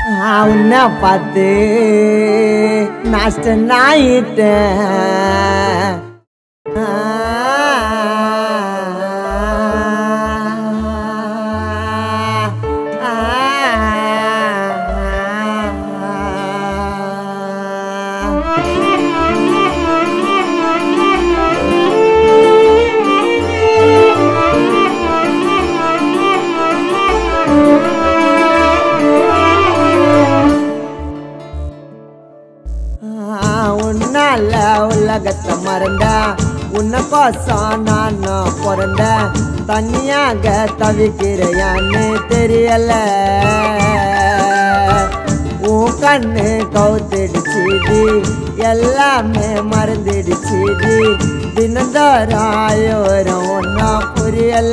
உன்னை பார்த்து நாஷ்ட நாயிட்டேன் உன்னால உலகத்தை மறந்த உன்னை கோசம் நானும் பிறந்த தனியாக தவிக்கிறையான்னு தெரியல உன் கண்ணு கவுத்திடுச்சுடி எல்லாமே மறந்துடுச்சுடி தினந்தோறும் ஆயோரம் ஒன்றும் புரியல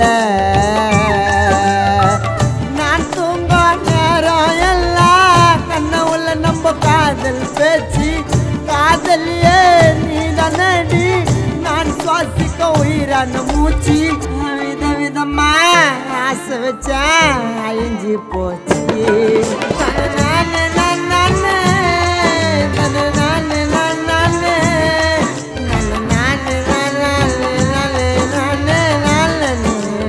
நான் தூங்க நேரம் எல்லாம் கண்ண உள்ள நம்ம காதல் பேச்சு காதலியே நீ தானடி நான் சுவாசிக்க உயிரான மூச்சு வித விதமா ஆசை வச்சேன் அழிஞ்சு போச்சு தனநானே நானே, தனநானே நானே, நனநானே நானே, நானே நானே நானே.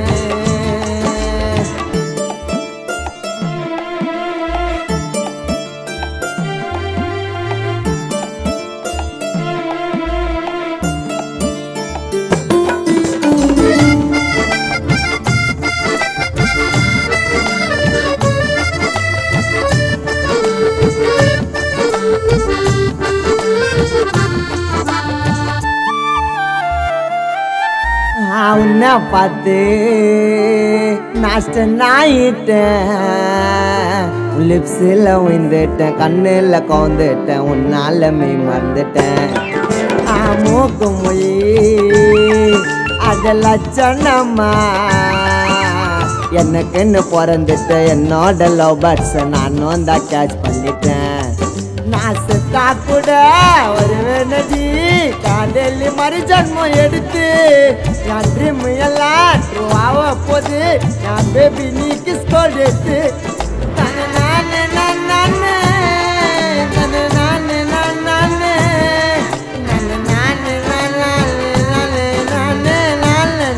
உன்னை பார்த்து நாஷ்ட நாயிட்டேன் லிப்ஸில் விழுந்துட்டேன் கண்ணில் கவுந்துட்டேன் உன்னால மெய் மறந்துட்டேன் ஆ, மூக்கு மொழி அது லட்சணமா எனக்குன்னு பிறந்துட்ட என்னோட லவ் பேர்ட்ஸை நானும் தான் கேட்ச் பண்ணிட்டேன் நான் செத்தா கூட ஒரு நதி காதலி மறு ஜன்மம் எடுத்து என் ட்ரீம் எல்லாம் true ஆக போது என் பேபி நீ கிஸ் எடுத்து தனநானே நானே, தனநானே நானே, நனநானே நானே, நானே நானே.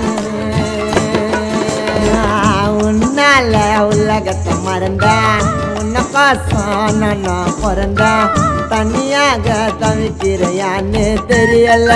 நான் உன்னால உலகத்தை மறந்தேன் உன்னை பாசம் நான் பிறந்தேன் தனியாக தவிக்கிறையான்னு தெரியல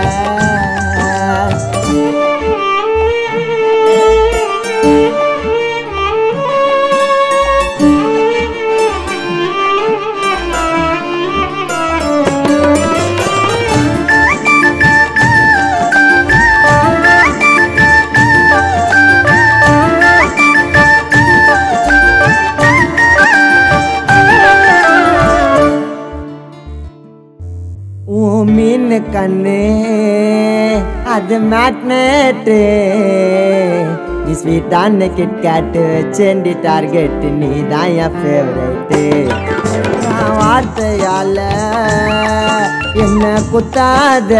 உன் மீன் கண்ணு அது மேக்னெட்டு நீ ஸ்வீட்டான கிட் கேட்டு வச்சேண்டி டார்கெட் நீ தான் என் ஃபேவரேட்டு வார்த்தையால என்ன குத்தாத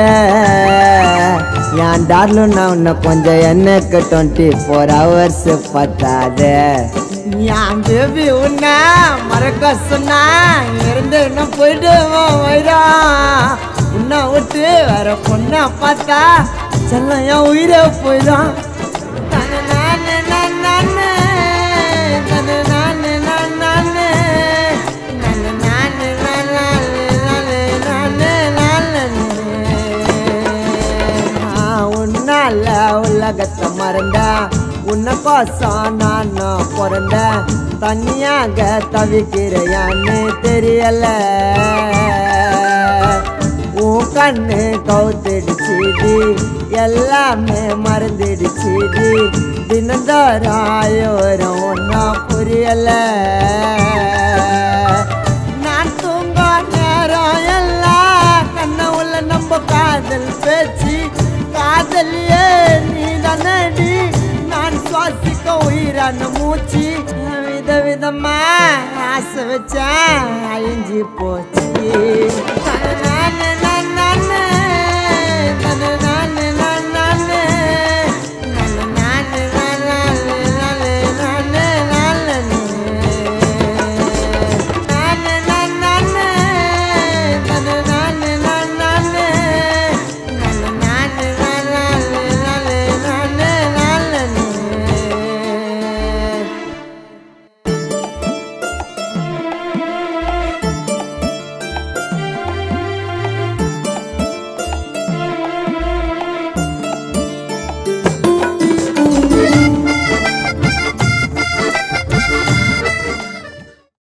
என் டார்லும் நான் உன்னை கொஞ்சம் எனக்கு டுவெண்ட்டி ஃபோர் ஹவர்ஸ் பத்தாத என் பேபி உன்னை மறக்க சொன்னா இருந்து இன்னும் போயிட்டு வயிறா உன்னை விட்டு வேற பொண்ணை பார்த்தா செல்லம் என் உயிரே போயிடும் தனநானே நானே, தனநானே நானே, நனநானே நானே, நானே நானே. நான் உன்னால உலகத்தை மறந்த உன்னை கோசம் நானும் பிறந்த தனியாக தவிக்கிறையான்னு தெரியல உன் கண்ணு கவுத்திடுச்சுடி எல்லாமே மறந்துடுச்சுடி தினந்தோறும் ஆயோரம் ஒன்றும் புரியல நான் தூங்க நேரம் எல்லாம் கண்ண உள்ள நம்ம காதல் பேச்சு காதலியே நீ தானடி நான் சுவாசிக்க உயிரான மூச்சு வித விதமா ஆசை வச்சேன் அழிஞ்சு போச்சு